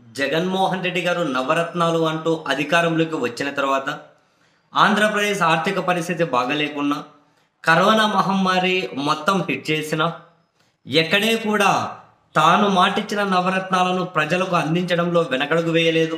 జగన్మోహన్ రెడ్డి గారు నవరత్నాలు అంటూ అధికారంలోకి వచ్చిన తర్వాత ఆంధ్రప్రదేశ్ ఆర్థిక పరిస్థితి బాగలేకున్నా కరోనా మహమ్మారి మొత్తం హిట్ చేసిన ఎక్కడే కూడా తాను మాటిచ్చిన నవరత్నాలను ప్రజలకు అందించడంలో వెనకడుగు వేయలేదు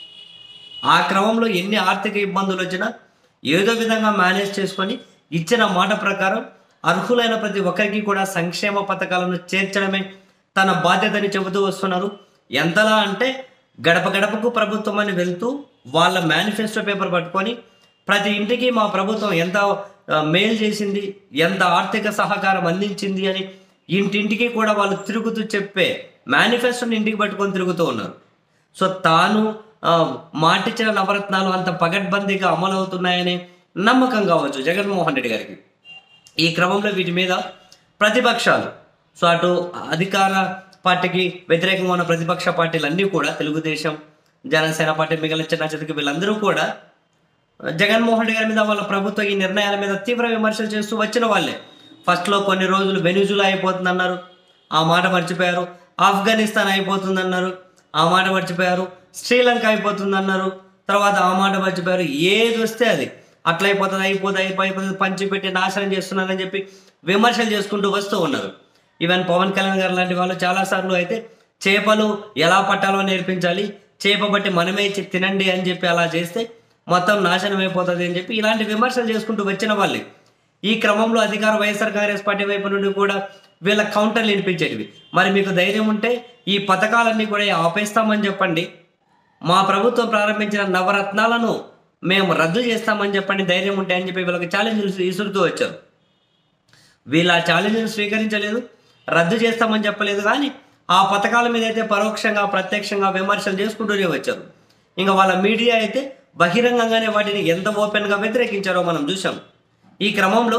ఆ క్రమంలో ఎన్ని ఆర్థిక ఇబ్బందులు వచ్చినా ఏదో విధంగా మేనేజ్ చేసుకొని ఇచ్చిన మాట ప్రకారం అర్హులైన ప్రతి ఒక్కరికి కూడా సంక్షేమ పథకాలను చేర్చడమే తన బాధ్యతని చెబుతూ వస్తున్నారు ఎంతలా అంటే గడప గడపకు ప్రభుత్వం అని వెళ్తూ వాళ్ళ మేనిఫెస్టో పేపర్ పట్టుకొని ప్రతి ఇంటికి మా ప్రభుత్వం ఎంత ఆ, మేలు చేసింది ఎంత ఆర్థిక సహకారం అందించింది అని ఇంటింటికి కూడా వాళ్ళు తిరుగుతూ చెప్పే మేనిఫెస్టోని ఇంటికి పట్టుకొని తిరుగుతూ ఉన్నారు సో తాను ఆ, మాటిచ్చిన నవరత్నాలు అంత పగడ్బందీగా అమలు అవుతున్నాయని నమ్మకం కావచ్చు జగన్మోహన్ రెడ్డి గారికి ఈ క్రమంలో వీటి మీద ప్రతిపక్షాలు సో అటు అధికార పార్టీకి వ్యతిరేకంగా ఉన్న ప్రతిపక్ష పార్టీలు అన్నీ కూడా తెలుగుదేశం జనసేన పార్టీ మిగిలిన చిన్న చితకి వీళ్ళందరూ కూడా జగన్మోహన్ రెడ్డి గారి మీద వాళ్ళ ప్రభుత్వ ఈ నిర్ణయాల మీద తీవ్ర విమర్శలు చేస్తూ వచ్చిన వాళ్ళే ఫస్ట్లో కొన్ని రోజులు వెనుజులా అయిపోతుందన్నారు ఆ మాట మర్చిపోయారు ఆఫ్ఘనిస్తాన్ అయిపోతుందన్నారు ఆ మాట మర్చిపోయారు శ్రీలంక అయిపోతుందన్నారు తర్వాత ఆ మాట మర్చిపోయారు ఏది వస్తే అది అట్లా అయిపోతుంది అయిపోతుంది అయిపోతుంది పంచి పెట్టి నాశనం చేస్తున్నారని చెప్పి విమర్శలు చేసుకుంటూ వస్తూ ఉన్నారు ఈవెన్ పవన్ కళ్యాణ్ గారు లాంటి వాళ్ళు చాలాసార్లు అయితే చేపలు ఎలా పట్టాలో నేర్పించాలి చేప బట్టి మనమే ఇచ్చి తినండి అని చెప్పి అలా చేస్తే మొత్తం నాశనం అయిపోతుంది అని చెప్పి ఇలాంటి విమర్శలు చేసుకుంటూ వచ్చిన వాళ్ళే ఈ క్రమంలో అధికార వైఎస్ఆర్ కాంగ్రెస్ పార్టీ వైపు నుండి కూడా వీళ్ళ కౌంటర్లు వినిపించేటివి మరి మీకు ధైర్యం ఉంటే ఈ పథకాలన్నీ కూడా ఆపేస్తామని చెప్పండి మా ప్రభుత్వం ప్రారంభించిన నవరత్నాలను మేము రద్దు చేస్తామని చెప్పండి ధైర్యం ఉంటే అని చెప్పి వీళ్ళకి ఛాలెంజ్ ఇసురుతూ వచ్చారు వీళ్ళు ఆ ఛాలెంజ్ను స్వీకరించలేదు రద్దు చేస్తామని చెప్పలేదు కానీ ఆ పథకాల మీద అయితే పరోక్షంగా ప్రత్యక్షంగా విమర్శలు చేసుకుంటూనే వచ్చారు ఇంకా వాళ్ళ మీడియా అయితే బహిరంగంగానే వాటిని ఎంత ఓపెన్గా వ్యతిరేకించారో మనం చూసాం ఈ క్రమంలో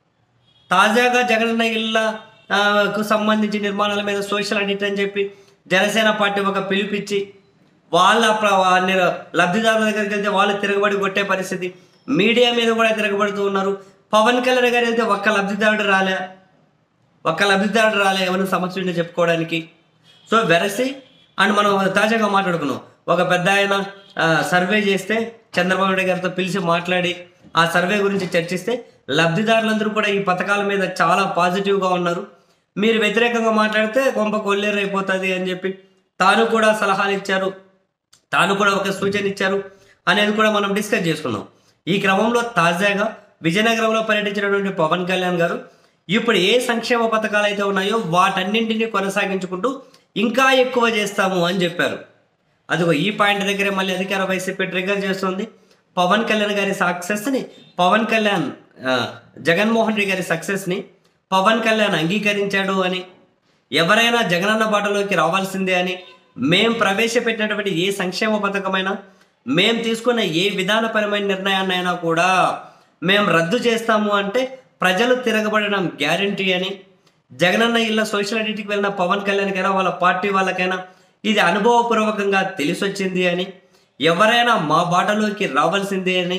తాజాగా జగనన్న ఇళ్ళ ఆ, కు సంబంధించి నిర్మాణాల మీద సోషల్ ఆడిట్ అని చెప్పి జనసేన పార్టీ ఒక పిలిపిచ్చి వాళ్ళ ప్ర- వా- నిర- లబ్ధిదారుల దగ్గరికి వెళ్తే వాళ్ళు తిరగబడి కొట్టే పరిస్థితి మీడియా మీద కూడా తిరగబడుతూ ఉన్నారు పవన్ కళ్యాణ్ గారు వెళ్తే ఒక్క లబ్ధిదారుడు రాలే ఒక్క లబ్ధిదారుడు రాలే ఏమైనా సమస్య ఉంటే చెప్పుకోవడానికి సో వెరసి అండ్ మనం తాజాగా మాట్లాడుకున్నాం ఒక పెద్ద ఆయన ఆ, సర్వే చేస్తే చంద్రబాబు నాయుడు గారితో పిలిచి మాట్లాడి ఆ సర్వే గురించి చర్చిస్తే లబ్ధిదారులందరూ కూడా ఈ పథకాల మీద చాలా పాజిటివ్గా ఉన్నారు మీరు వ్యతిరేకంగా మాట్లాడితే కొంప కొల్లేరు అయిపోతుంది అని చెప్పి తాను కూడా సలహాలు ఇచ్చారు తాను కూడా ఒక సూచన ఇచ్చారు అనేది కూడా మనం డిస్కస్ చేసుకున్నాం ఈ క్రమంలో తాజాగా విజయనగరంలో పర్యటించినటువంటి పవన్ కళ్యాణ్ గారు ఇప్పుడు ఏ సంక్షేమ పథకాలు అయితే ఉన్నాయో వాటన్నింటినీ కొనసాగించుకుంటూ ఇంకా ఎక్కువ చేస్తాము అని చెప్పారు అదిగో ఈ పాయింట్ దగ్గరే మళ్ళీ అధికార వైసీపీ ట్రిగర్ చేస్తుంది పవన్ కళ్యాణ్ గారి సక్సెస్ని పవన్ కళ్యాణ్ ఆ, జగన్మోహన్ రెడ్డి గారి సక్సెస్ని పవన్ కళ్యాణ్ అంగీకరించాడు అని ఎవరైనా జగనన్న బాటలోకి రావాల్సిందే అని మేం ప్రవేశపెట్టినటువంటి ఏ సంక్షేమ పథకమైనా మేం తీసుకున్న ఏ విధానపరమైన నిర్ణయాన్నైనా కూడా మేం రద్దు చేస్తాము అంటే ప్రజలు తిరగబడడం గ్యారంటీ అని జగనన్న ఇళ్ళ సోషల్ ఐడెంటిటీకి వెళ్ళిన పవన్ కళ్యాణ్కైనా వాళ్ళ పార్టీ వాళ్ళకైనా ఇది అనుభవపూర్వకంగా తెలిసొచ్చింది అని ఎవరైనా మా బాటలోకి రావాల్సిందే అని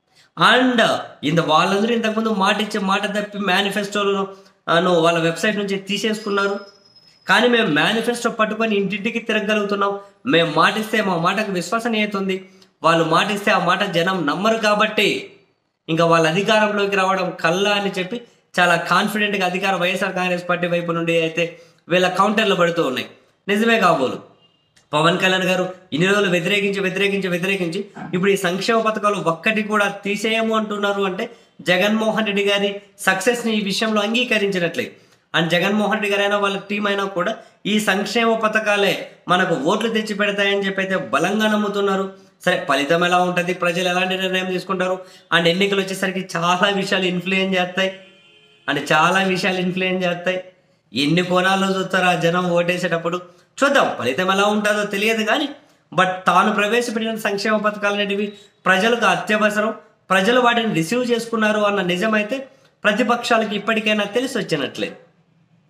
అండ్ ఇంత వాళ్ళందరూ ఇంతకుముందు మాట ఇచ్చి మాట తప్పి మేనిఫెస్టోలను ను వాళ్ళ వెబ్సైట్ నుంచి తీసేసుకున్నారు కానీ మేము మేనిఫెస్టో పట్టుకొని ఇంటింటికి తిరగలుగుతున్నాం మేము మాటిస్తే మా మాటకు విశ్వసనీయత ఉంది వాళ్ళు మాటిస్తే ఆ మాట జనం నమ్మరు కాబట్టి ఇంకా వాళ్ళ అధికారంలోకి రావడం కల్లా అని చెప్పి చాలా కాన్ఫిడెంట్గా అధికార వైఎస్ఆర్ కాంగ్రెస్ పార్టీ వైపు నుండి అయితే వీళ్ళ కౌంటర్లు పడుతూ ఉన్నాయి నిజమే కాబోలు పవన్ కళ్యాణ్ గారు ఇన్ని రోజులు వ్యతిరేకించి వ్యతిరేకించి వ్యతిరేకించి ఇప్పుడు ఈ సంక్షేమ పథకాలు ఒక్కటి కూడా తీసేయము అంటున్నారు అంటే జగన్మోహన్ రెడ్డి గారి సక్సెస్ ని ఈ విషయంలో అంగీకరించినట్లే అండ్ జగన్మోహన్ రెడ్డి గారైనా వాళ్ళ టీం అయినా కూడా ఈ సంక్షేమ పథకాలే మనకు ఓట్లు తెచ్చి పెడతాయని చెప్పి అయితే బలంగా నమ్ముతున్నారు సరే ఫలితం ఎలా ఉంటుంది ప్రజలు ఎలాంటి నిర్ణయం తీసుకుంటారు అండ్ ఎన్నికలు వచ్చేసరికి చాలా విషయాలు ఇన్ఫ్లుయెన్స్ చేస్తాయి అండ్ చాలా విషయాలు ఇన్ఫ్లుయెన్స్ చేస్తాయి ఎన్ని కోణాల్లో చూస్తారో ఆ జనం ఓటేసేటప్పుడు చూద్దాం ఫలితం ఎలా ఉంటుందో తెలియదు కానీ బట్ తాను ప్రవేశపెట్టిన సంక్షేమ పథకాలు అనేటివి ప్రజలకు అత్యవసరం ప్రజలు వాటిని రిసీవ్ చేసుకున్నారు అన్న నిజమైతే ప్రతిపక్షాలకు ఇప్పటికైనా తెలిసి వచ్చినట్లే